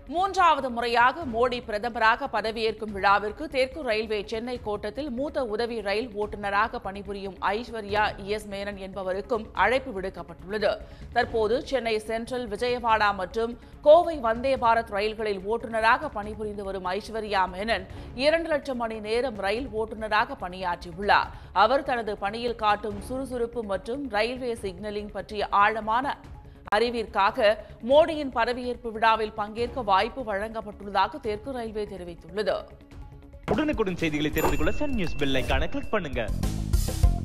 மூன்றாவது முறையாக மோடி பிரதமராக பதவியேற்கும் விழாவிற்கு தெற்கு ரயில்வே சென்னை கோட்டத்தில் மூத்த உதவி ரயில் ஓட்டுநராக பணிபுரியும் ஐஸ்வர்யா எஸ் மேனன் என்பவருக்கும் அழைப்பு விடுக்கப்பட்டுள்ளது தற்போது சென்னை சென்ட்ரல் விஜயவாடா மற்றும் கோவை வந்தே பாரத் ரயில்களில் ஓட்டுநராக பணிபுரிந்து வரும் ஐஸ்வர்யா மேனன் இரண்டு லட்சம் மணி நேரம் ரயில் ஓட்டுநராக பணியாற்றியுள்ளார் அவர் தனது பணியில் காட்டும் சுறுசுறுப்பு மற்றும் ரயில்வே சிக்னலிங் பற்றிய ஆழமான அறிவிற்காக மோடியின் பதவியேற்பு விழாவில் பங்கேற்க வாய்ப்பு வழங்கப்பட்டுள்ளதாக தெற்கு ரயில்வே தெரிவித்துள்ளது உடனுக்குடன் செய்திகளை தெரிந்து கொள்ள சன் நியூஸ் பெல் ஐகானை கிளிக் பண்ணுங்க